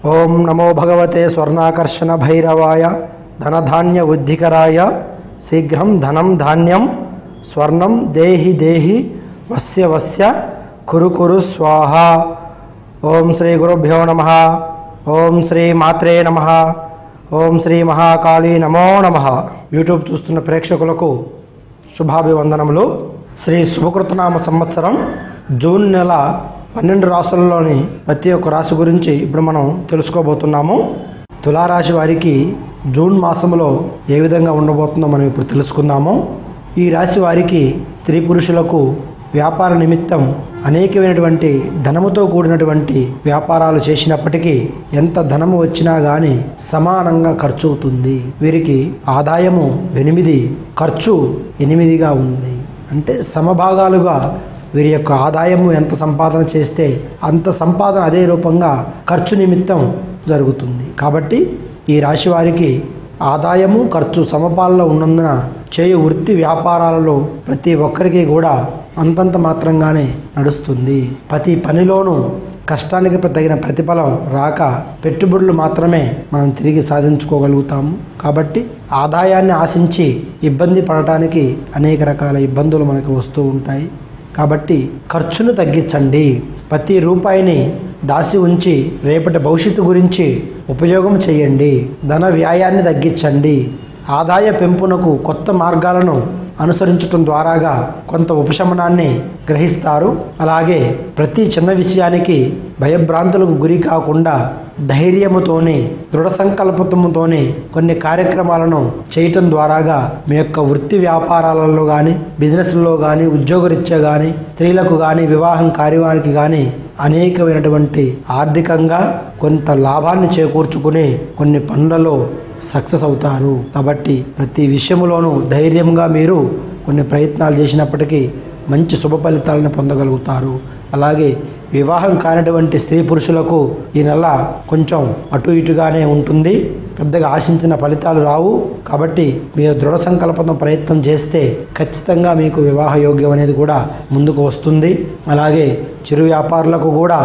ఓం నమో భగవతే స్వర్ణాకర్షణ భైరవాయ ధనధాన్య ఉద్ధికరాయ శీఘ్రం ధనం ధాన్యం స్వర్ణం దేహి దేహి వస్య వస్య కురు కురు స్వాహ ఓం శ్రీ గురుభ్యో నమ ఓం శ్రీ మాత్రే నమ ఓం శ్రీ మహాకాళీ నమో నమ యూట్యూబ్ చూస్తున్న ప్రేక్షకులకు శుభాభివందనములు శ్రీ శుభకృతనామ సంవత్సరం జూన్ నెల పన్నెండు రాసులలోని ప్రతి ఒక్క రాశి గురించి ఇప్పుడు మనం తెలుసుకోబోతున్నాము తులారాశి వారికి జూన్ మాసంలో ఏ విధంగా ఉండబోతుందో మనం ఇప్పుడు తెలుసుకుందాము ఈ రాశి వారికి స్త్రీ పురుషులకు వ్యాపార నిమిత్తం అనేకమైనటువంటి ధనముతో కూడినటువంటి వ్యాపారాలు చేసినప్పటికీ ఎంత ధనము వచ్చినా కానీ సమానంగా ఖర్చు అవుతుంది వీరికి ఆదాయము ఎనిమిది ఖర్చు ఎనిమిదిగా ఉంది అంటే సమభాగాలుగా వీరి యొక్క ఆదాయము ఎంత సంపాదన చేస్తే అంత సంపాదన అదే రూపంగా ఖర్చు నిమిత్తం జరుగుతుంది కాబట్టి ఈ రాశి వారికి ఆదాయము ఖర్చు సమపాలలో ఉన్నందున చేయు వృత్తి వ్యాపారాలలో ప్రతి ఒక్కరికి కూడా అంతంత మాత్రంగానే నడుస్తుంది ప్రతి పనిలోనూ కష్టానికి తగిన ప్రతిఫలం రాక పెట్టుబడులు మాత్రమే మనం తిరిగి సాధించుకోగలుగుతాము కాబట్టి ఆదాయాన్ని ఆశించి ఇబ్బంది పడటానికి అనేక రకాల ఇబ్బందులు మనకు వస్తూ ఉంటాయి కాబట్టి ఖర్చును తగ్గించండి ప్రతి రూపాయిని దాసి ఉంచి రేపటి భవిష్యత్తు గురించి ఉపయోగం చేయండి ధన వ్యాయాన్ని తగ్గించండి ఆదాయ పెంపునకు కొత్త మార్గాలను అనుసరించటం ద్వారాగా కొంత ఉపశమనాన్ని గ్రహిస్తారు అలాగే ప్రతి చిన్న విషయానికి భయభ్రాంతులకు గురి కాకుండా ధైర్యముతోని దృఢ సంకల్పతముతోని కొన్ని కార్యక్రమాలను చేయటం ద్వారాగా మీ యొక్క వృత్తి వ్యాపారాలలో కానీ బిజినెస్లో కానీ ఉద్యోగరీత్యా కానీ స్త్రీలకు కానీ వివాహం కార్యవానికి కానీ అనేకమైనటువంటి ఆర్థికంగా కొంత లాభాన్ని చేకూర్చుకుని కొన్ని పనులలో సక్సెస్ అవుతారు కాబట్టి ప్రతి విషయంలోనూ ధైర్యంగా మీరు కొన్ని ప్రయత్నాలు చేసినప్పటికీ మంచి శుభ ఫలితాలను పొందగలుగుతారు అలాగే వివాహం కానటువంటి స్త్రీ పురుషులకు ఈ నెల కొంచెం అటు ఇటుగానే ఉంటుంది పెద్దగా ఆశించిన ఫలితాలు రావు కాబట్టి మీరు దృఢ సంకల్పంతో ప్రయత్నం చేస్తే ఖచ్చితంగా మీకు వివాహ యోగ్యం అనేది కూడా ముందుకు వస్తుంది అలాగే చిరు వ్యాపారులకు కూడా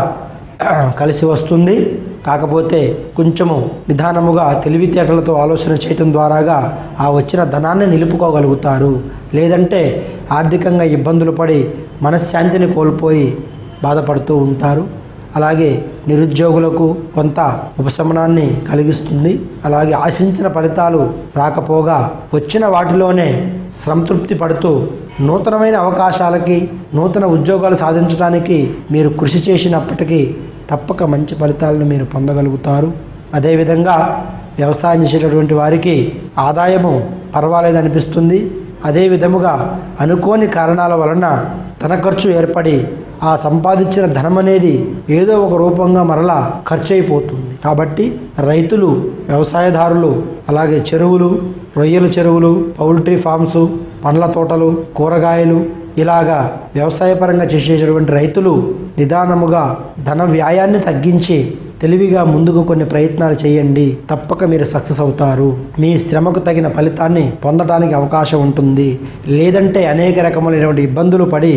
కలిసి వస్తుంది కాకపోతే కొంచెము నిదానముగా తెలివితేటలతో ఆలోచన చేయటం ద్వారాగా ఆ వచ్చిన ధనాన్ని నిలుపుకోగలుగుతారు లేదంటే ఆర్థికంగా ఇబ్బందులు పడి మనశ్శాంతిని కోల్పోయి బాధపడుతూ ఉంటారు అలాగే నిరుద్యోగులకు కొంత ఉపశమనాన్ని కలిగిస్తుంది అలాగే ఆశించిన ఫలితాలు రాకపోగా వచ్చిన వాటిలోనే సంతృప్తి పడుతూ నూతనమైన అవకాశాలకి నూతన ఉద్యోగాలు సాధించడానికి మీరు కృషి చేసినప్పటికీ తప్పక మంచి ఫలితాలను మీరు పొందగలుగుతారు అదేవిధంగా వ్యవసాయం చేసేటటువంటి వారికి ఆదాయము పర్వాలేదు అనిపిస్తుంది అదే విధముగా అనుకోని కారణాల వలన ధన ఖర్చు ఏర్పడి ఆ సంపాదించిన ధనం అనేది ఏదో ఒక రూపంగా మరలా ఖర్చు అయిపోతుంది కాబట్టి రైతులు వ్యవసాయదారులు అలాగే చెరువులు రొయ్యల చెరువులు పౌల్ట్రీ ఫామ్స్ పండ్ల తోటలు కూరగాయలు ఇలాగా వ్యవసాయపరంగా చేసేటటువంటి రైతులు నిదానముగా ధన వ్యాయాన్ని తగ్గించి తెలివిగా ముందుకు కొన్ని ప్రయత్నాలు చేయండి తప్పక మీరు సక్సెస్ అవుతారు మీ శ్రమకు తగిన ఫలితాన్ని పొందడానికి అవకాశం ఉంటుంది లేదంటే అనేక రకములైనటువంటి ఇబ్బందులు పడి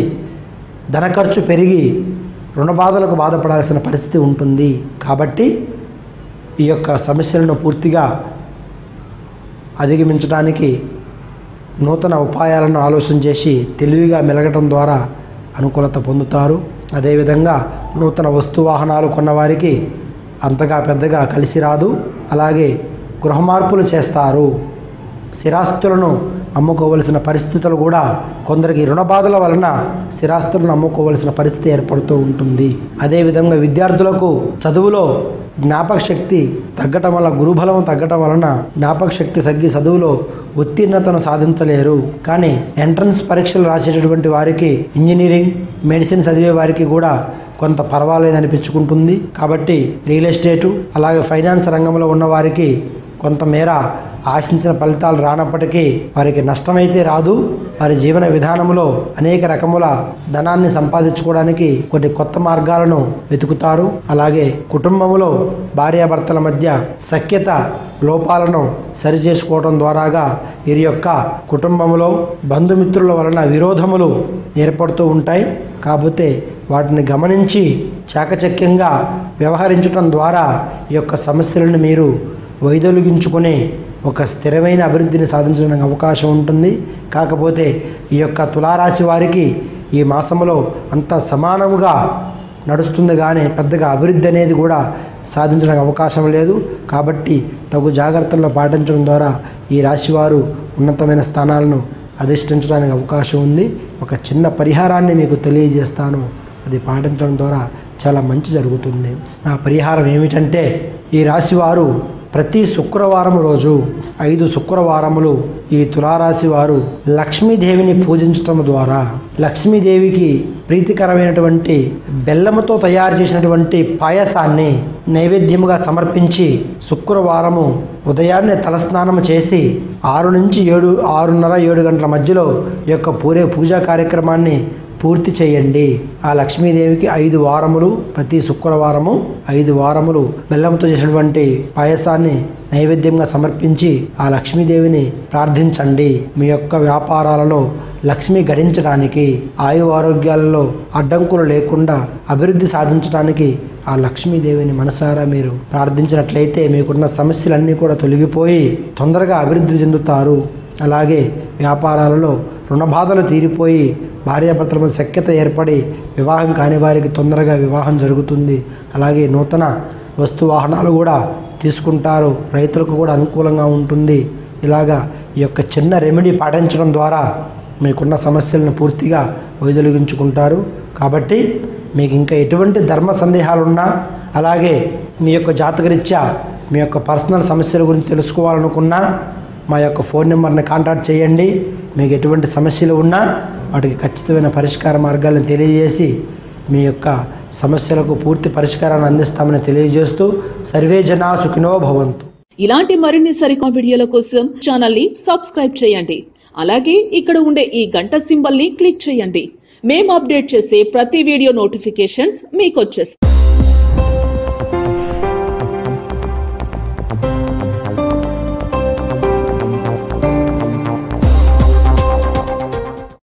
ధన ఖర్చు పెరిగి రుణబాధలకు బాధపడాల్సిన పరిస్థితి ఉంటుంది కాబట్టి ఈ యొక్క సమస్యలను పూర్తిగా అధిగమించడానికి నూతన ఉపాయాలను ఆలోచన చేసి తెలివిగా మెలగటం ద్వారా అనుకూలత పొందుతారు అదేవిధంగా నూతన వస్తు వాహనాలు కొన్నవారికి అంతగా పెద్దగా కలిసి రాదు అలాగే గృహ మార్పులు చేస్తారు స్థిరాస్తులను అమ్ముకోవలసిన పరిస్థితులు కూడా కొందరికి రుణబాధల వలన స్థిరాస్తులను అమ్ముకోవలసిన పరిస్థితి ఏర్పడుతూ ఉంటుంది అదేవిధంగా విద్యార్థులకు చదువులో జ్ఞాపక శక్తి తగ్గటం వల్ల గురుబలం తగ్గటం వలన జ్ఞాపక శక్తి తగ్గి చదువులో ఉత్తీర్ణతను సాధించలేరు కానీ ఎంట్రన్స్ పరీక్షలు రాసేటటువంటి వారికి ఇంజనీరింగ్ మెడిసిన్ చదివే వారికి కూడా కొంత పర్వాలేదు అనిపించుకుంటుంది కాబట్టి రియల్ ఎస్టేటు అలాగే ఫైనాన్స్ రంగంలో ఉన్న వారికి కొంతమేర ఆశించిన ఫలితాలు రానప్పటికీ వారికి నష్టమైతే రాదు వారి జీవన విధానంలో అనేక రకముల ధనాన్ని సంపాదించుకోవడానికి కొన్ని కొత్త మార్గాలను వెతుకుతారు అలాగే కుటుంబంలో భార్యాభర్తల మధ్య సఖ్యత లోపాలను సరిచేసుకోవడం ద్వారాగా వీరి యొక్క కుటుంబంలో బంధుమిత్రుల వలన విరోధములు ఏర్పడుతూ ఉంటాయి కాకపోతే వాటిని గమనించి చాకచక్యంగా వ్యవహరించడం ద్వారా ఈ యొక్క సమస్యలను మీరు వైదొలిగించుకునే ఒక స్థిరమైన అభివృద్ధిని సాధించడానికి అవకాశం ఉంటుంది కాకపోతే ఈ యొక్క తులారాశి వారికి ఈ మాసంలో అంత సమానముగా నడుస్తుంది కానీ పెద్దగా అభివృద్ధి అనేది కూడా సాధించడానికి అవకాశం లేదు కాబట్టి తగు జాగ్రత్తల్లో పాటించడం ద్వారా ఈ రాశివారు ఉన్నతమైన స్థానాలను అధిష్ఠించడానికి అవకాశం ఉంది ఒక చిన్న పరిహారాన్ని మీకు తెలియజేస్తాను అది పాటించడం ద్వారా చాలా మంచి జరుగుతుంది ఆ పరిహారం ఏమిటంటే ఈ రాశివారు ప్రతి శుక్రవారం రోజు ఐదు శుక్రవారములు ఈ తులారాశి వారు లక్ష్మీదేవిని పూజించటం ద్వారా లక్ష్మీదేవికి ప్రీతికరమైనటువంటి బెల్లముతో తయారు చేసినటువంటి పాయసాన్ని నైవేద్యముగా సమర్పించి శుక్రవారము ఉదయాన్నే తలస్నానం చేసి ఆరు నుంచి ఏడు ఆరున్నర ఏడు గంటల మధ్యలో ఈ యొక్క పూరే పూజా కార్యక్రమాన్ని పూర్తి చేయండి ఆ లక్ష్మీదేవికి ఐదు వారములు ప్రతి శుక్రవారము ఐదు వారములు బెల్లంతో చేసినటువంటి పాయసాన్ని నైవేద్యంగా సమర్పించి ఆ లక్ష్మీదేవిని ప్రార్థించండి మీ యొక్క వ్యాపారాలలో లక్ష్మి గడించడానికి ఆయు ఆరోగ్యాలలో అడ్డంకులు లేకుండా అభివృద్ధి సాధించడానికి ఆ లక్ష్మీదేవిని మనసారా మీరు ప్రార్థించినట్లయితే మీకున్న సమస్యలన్నీ కూడా తొలగిపోయి తొందరగా అభివృద్ధి చెందుతారు అలాగే వ్యాపారాలలో రుణబాధలు తీరిపోయి భార్యాభర్తల మధ్య సఖ్యత ఏర్పడి వివాహం కాని వారికి తొందరగా వివాహం జరుగుతుంది అలాగే నూతన వస్తు వాహనాలు కూడా తీసుకుంటారు రైతులకు కూడా అనుకూలంగా ఉంటుంది ఇలాగా ఈ యొక్క చిన్న రెమెడీ పాటించడం ద్వారా మీకున్న సమస్యలను పూర్తిగా వైదొలిగించుకుంటారు కాబట్టి మీకు ఇంకా ఎటువంటి ధర్మ సందేహాలున్నా అలాగే మీ యొక్క జాతకరీత్యా మీ యొక్క పర్సనల్ సమస్యల గురించి తెలుసుకోవాలనుకున్నా మా యొక్క ఫోన్ నెంబర్ని కాంటాక్ట్ చేయండి మీకు ఎటువంటి సమస్యలు ఉన్నా వాటికి ఖచ్చితమైన పరిష్కార మార్గాలను తెలియజేసి మీ యొక్క సమస్యలకు పూర్తి పరిష్కారాన్ని అందిస్తామని తెలియజేస్తూ సర్వే జనా సుఖినో భవంతు ఇలాంటి మరిన్ని సరికొత్త వీడియోల కోసం ఛానల్ ని సబ్స్క్రైబ్ చేయండి అలాగే ఇక్కడ ఉండే ఈ గంట సింబల్ ని క్లిక్ చేయండి మేము అప్డేట్ చేసే ప్రతి వీడియో నోటిఫికేషన్స్ మీకు వచ్చేస్తాయి